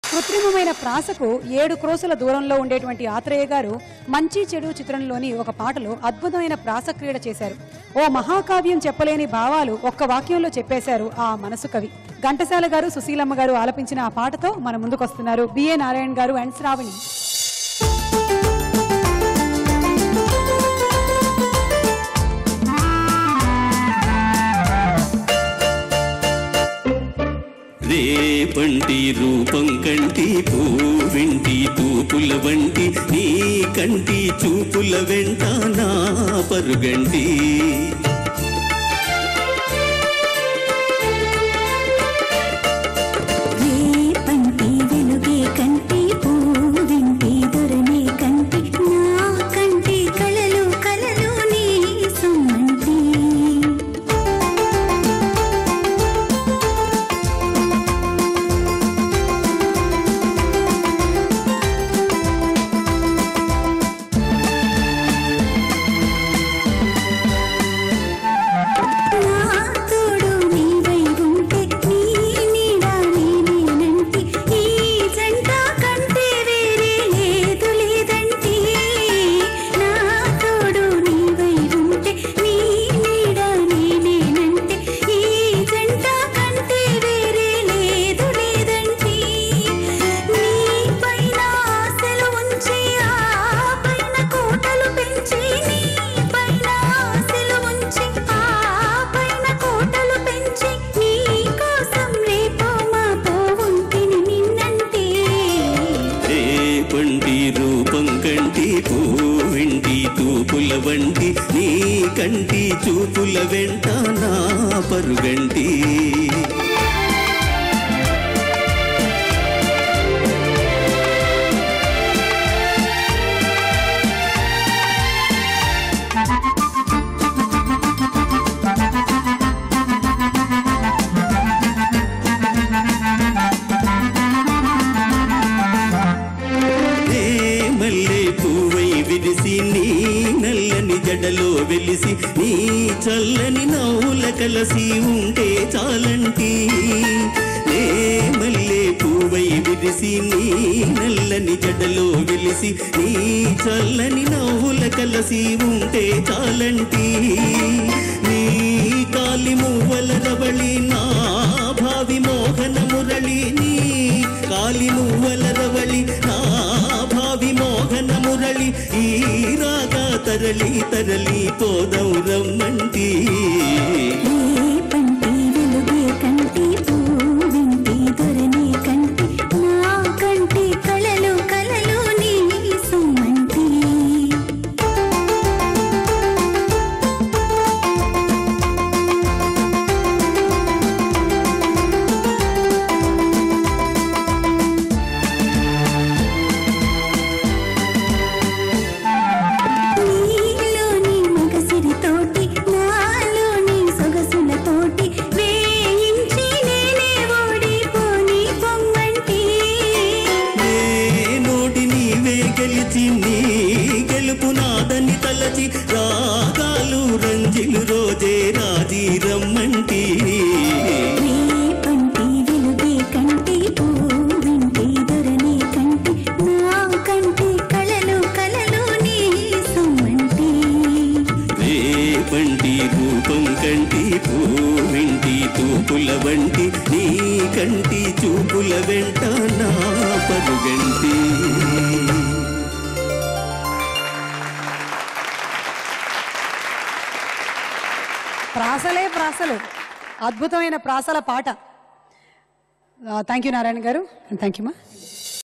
కృత్రిమమైన ప్రాసకు ఏడు క్రోసుల దూరంలో ఉండేటువంటి ఆత్రేయ గారు మంచి చెడు చిత్రంలోని ఒక పాటలో అద్భుతమైన ప్రాస క్రీడ చేశారు ఓ మహాకావ్యం చెప్పలేని భావాలు ఒక్క వాక్యంలో చెప్పేశారు ఆ మనసు కవి ఘంటసాల గారు సుశీలమ్మ గారు ఆలపించిన ఆ పాటతో మన ముందుకొస్తున్నారు బిఏ నారాయణ గారు అండ్ శ్రావణి రేపంటి రూపం కంటి పూవింటి తూపుల వంటి నీ కంటి చూపుల వెంట నా పరుగంటి రేపంటి వెలుగే కంటి పూవింటి దొరనే కంటి నా కంటి కలలు కలలు నీ సుమంటి నా తోడు నీవై ఉంటే నీ నీడ నేనేనంటి ఈ జంట కంటే వేరే లేదు లేదంటి నా తోడు నీవై ఉంటే నీ నీడ నేనేనంటి ఈ జంట కంటే వేరే లేదు లేదంటి నీ పైన ఆశలు ఉంచి ఆ పైన కోటలు పెంచి నీ పైన ఆశలు ఉంచి ఆ పైన కోటలు పెంచి నీ కోసం రేపో మాపో ఉంటిని నిన్నంటే రేపంటి రూపం కంటి పూవింటి తూపుల వంటి నీ కంటి చూపుల వెంట నా పరుగంటి ఏ మల్లె పువ్వై విరిసి నీ నల్లని జడలో వెలిసి నీ చల్లని నవ్వుల కలసి ఉంటే చాలంటి ఏ మల్లె పువ్వై విరిసి నీ నల్లని జడలో వెలిసి నీ చల్లని నవ్వుల కలసి ఉంటే చాలంటి నీ కాలి మువ్వల రవళి నా భావి మోహన మురళి నీ కాలి మువ్వల రవళి నా భావి మోహన మురళి ఈ రాగా తరలి తరలి పోదం రమ్మంటి రేపంటి వెలుగే కంటి పూవింటి దొరనే కంటి నా కంటి కలలు కలలు నీ సుమంటి నీలోని మగసిరితోటి నాలోని సొగసులతోటి వేయించి నేనే ఓడిపోని పొమ్మంటి నోటి నీవే గెలిచి నీ గెలుపు నాదని తలచి రాగాలు రంజిలు రోజే రాజీ రమ్మంటి రేపంటి వెలుగే కంటి పూవింటి దొరనే కంటి నా కంటి కలలు కలలు నీ సుమంటి రేపంటి రూపం కంటి పూవింటి తూపుల వంటి నీ కంటి చూపుల వెంట నా పరుగంటి ప్రాసలే ప్రాసలు అద్భుతమైన ప్రాసల పాట థ్యాంక్ యూ నారాయణ గారు థ్యాంక్ యూ మా